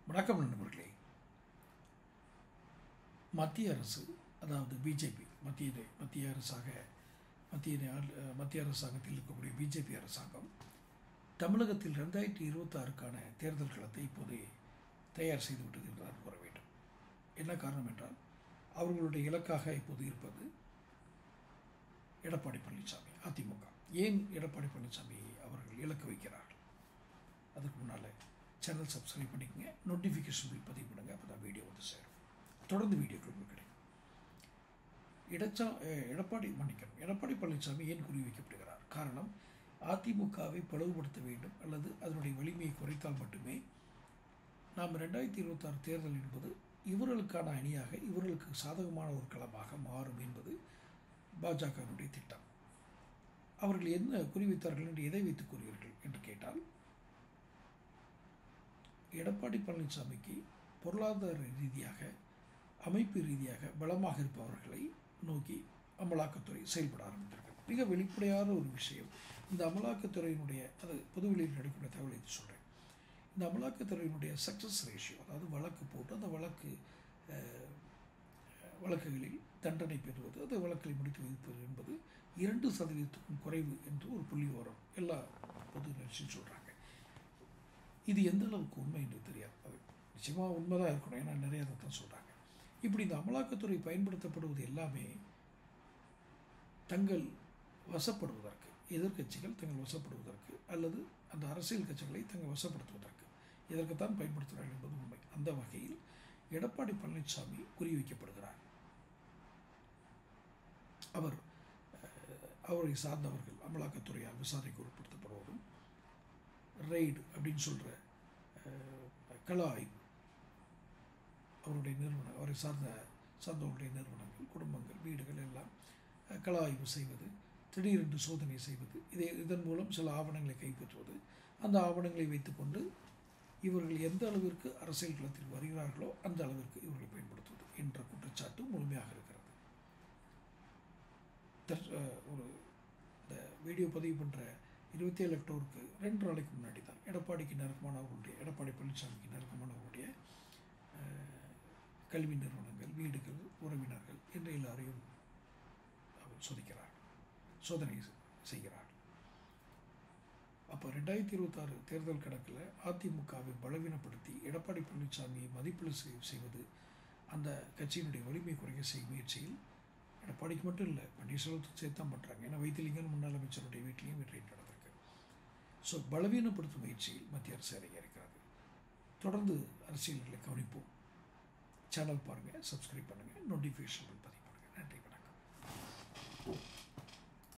வணக்கம் நண்பர்களே மத்திய அரசு அதாவது பிஜேபி மத்திய மத்திய அரசாக மத்திய ஆள்- மத்திய அரசாங்கத்தில் இருக்கக்கூடிய பிஜேபி அரசாங்கம் தமிழகத்தில் ரெண்டாயிரத்தி இருபத்தாறுக்கான தேர்தல் களத்தை இப்போதே தயார் செய்து விட்டது என்றுதான் கூற வேண்டும் என்ன காரணம் என்றால் அவர்களுடைய இலக்காக இப்போது இருப்பது எடப்பாடி பழனிசாமி அதிமுக ஏன் எடப்பாடி பழனிசாமி அவர்கள் இலக்கு வைக்கிறார்கள் அதுக்கு முன்னால் சேனல் சப்ஸ்கிரைப் பண்ணிக்கங்க நோட்டிஃபிகேஷன் பில் பதிவு பண்ணுங்க அப்போ தான் வீடியோ வந்து சேரும் தொடர்ந்து வீடியோக்கள் உங்களுக்கு கிடைக்கும் இடச்சா அஹ், எடப்பாடி மன்னிக்கணும் எடப்பாடி பழனிசாமி ஏன் குறிவைக்கப்படுகிறார் காரணம் அதிமுகவை பிளவுபடுத்த வேண்டும் அல்லது அதனுடைய வலிமையை குறைத்தால் மட்டுமே நாம் ரெண்டாயிரத்தி இருபத்தாறு தேர்தல் என்பது இவர்களுக்கான அணியாக இவர்களுக்கு சாதகமான ஒரு களமாக மாறும் என்பது பாஜகவினுடைய திட்டம் அவர்கள் என்ன குறிவைத்தார்கள் என்று எதை வைத்து கூறுவீர்கள் என்று கேட்டால் எடப்பாடி பழனிசாமிக்கு பொருளாதார ரீதியாக அமைப்பு ரீதியாக பலமாக இருப்பவர்களை நோக்கி அமலாக்கத்துறை செயல்பட ஆரம்பித்திருக்கிறது மிக வெளிப்படையான ஒரு விஷயம் இந்த அமலாக்கத்துறையினுடைய அது பொதுவெளியில் கிடைக்கின்ற தகவலை எடுத்து சொல்கிறேன் இந்த அமலாக்கத்துறையினுடைய சக்ஸஸ் ரேஷியோ அதாவது வழக்கு போட்டு அந்த வழக்கு அஹ், வழக்குகளில் தண்டனை பெறுவது அந்த வழக்கை முடித்து வைப்பது என்பது இரண்டு சதவீதத்துக்கும் குறைவு என்று ஒரு புள்ளி வரும் எல்லா பொது நிகழ்ச்சியும் சொல்கிறாங்க இது எந்த அளவுக்கு உண்மை என்று தெரியாது அது நிச்சயமாக உண்மைதான் இருக்கணும் ஏன்னா நிறைய அதை தான் சொல்கிறாங்க இப்படி இந்த அமலாக்கத்துறை பயன்படுத்தப்படுவது எல்லாமே தங்கள் வசப்படுவதற்கு எதிர்க்கட்சிகள் தங்கள் வசப்படுவதற்கு அல்லது அந்த அரசியல் கட்சிகளை தங்கள் வசப்படுத்துவதற்கு இதற்குத்தான் பயன்படுத்துகிறார்கள் என்பது உண்மை அந்த வகையில் எடப்பாடி பழனிசாமி குறிவைக்கப்படுகிறார் அவர் அஹ், அவரை சார்ந்தவர்கள் அமலாக்கத்துறையால் விசாரணைக்கு உட்படுத்தப்படுவதும் ரெய்டு அப்படின்னு சொல்கிற கள ஆய்வு அவருடைய நிறுவனம் அவரை சார்ந்த சார்ந்தவருடைய நிறுவனங்கள் குடும்பங்கள் வீடுகள் எல்லாம் அஹ், கள ஆய்வு செய்வது திடீரென்று சோதனை செய்வது இதை இதன் மூலம் சில ஆவணங்களை கைப்பற்றுவது அந்த ஆவணங்களை வைத்துக்கொண்டு இவர்கள் எந்த அளவிற்கு அரசியல் களத்தில் வருகிறார்களோ அந்த அளவிற்கு இவர்களை பயன்படுத்துவது என்ற குற்றச்சாட்டு முழுமையாக இருக்கிறது தற்- அஹ், ஒரு இந்த வீடியோ பதிவு பண்ணுற இருபத்தேழு அக்டோபருக்கு ரெண்டு நாளைக்கு முன்னாடி தான் எடப்பாடிக்கு நெருக்கமானவர்களுடைய எடப்பாடி பழனிசாமிக்கு நெருக்கமானவர்களுடைய அஹ், கல்வி நிறுவனங்கள் வீடுகள் உறவினர்கள் என்று எல்லாரையும் அவர் சோதிக்கிறார் சோதனை செ- செய்கிறார் அப்போ ரெண்டாயிரத்தி இருபத்தாறு தேர்தல் கணக்கில் அதிமுகவை பலவீனப்படுத்தி எடப்பாடி பழனிசாமியை மதிப்பீடு செய்- செய்வது அந்த கட்சியினுடைய வலிமை குறைக்க செய்யும் முயற்சியில் எடப்பாடிக்கு மட்டும் இல்லை பன்னீர்செல்வத்துக்கு சேர்த்து தான் பண்ணுறாங்க ஏன்னா வைத்திலிங்கன் முன்னாள் அமைச்சருடைய வீட்லேயும் வெற்றி நடந்திருக்கு ஸோ பலவீனப்படுத்தும் முயற்சியில் மத்திய அரசு இறங்கி இருக்கிறது தொடர்ந்து அரசியல்களை கவனிப்போம் சேனல் பாருங்கள் சப்ஸ்கிரைப் பண்ணுங்கள் நோட்டிஃபிகேஷன்